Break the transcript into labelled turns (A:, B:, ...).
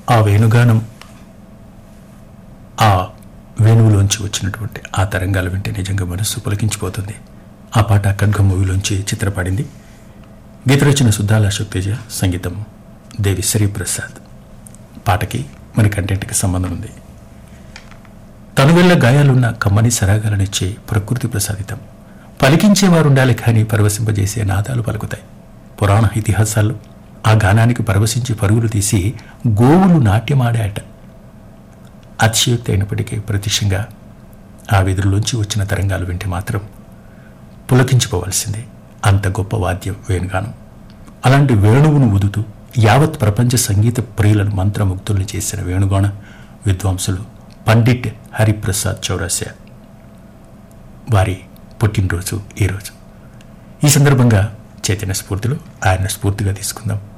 A: ఆ వేణుగానం ఆ వేణువులోంచి వచ్చినటువంటి ఆ తరంగాలు వింటే నిజంగా మనస్సు పులకించిపోతుంది ఆ పాట ఖడ్గ మూవీలోంచి చిత్రపడింది గీత రచన సుద్దాల అశోక్ తేజ సంగీతం దేవి శ్రీప్రసాద్ పాటకి మన కంటెంట్కి సంబంధం ఉంది తనువెల్ల గాయాలున్న కమ్మని సరాగాలనిచ్చే ప్రకృతి ప్రసాదితం పలికించేవారుండాలి కానీ పరవశింపజేసే నాదాలు పలుకుతాయి పురాణ ఇతిహాసాల్లో ఆ గానానికి పరవశించి పరుగులు తీసి గోవులు నాట్యమాడాయట అతిశయోక్తి అయినప్పటికీ ప్రత్యక్షంగా ఆ వెదురులోంచి వచ్చిన తరంగాలు వింటే మాత్రం పులకించిపోవలసిందే అంత గొప్ప వాద్యం వేణుగానం అలాంటి వేణువును ఊదుతూ యావత్ ప్రపంచ సంగీత ప్రియులను మంత్రముగ్ధుల్ని చేసిన వేణుగాన విద్వాంసులు పండిట్ హరిప్రసాద్ చౌరాస్య వారి పుట్టినరోజు ఈరోజు ఈ సందర్భంగా చైతన్య స్ఫూర్తిలో ఆయన స్ఫూర్తిగా తీసుకుందాం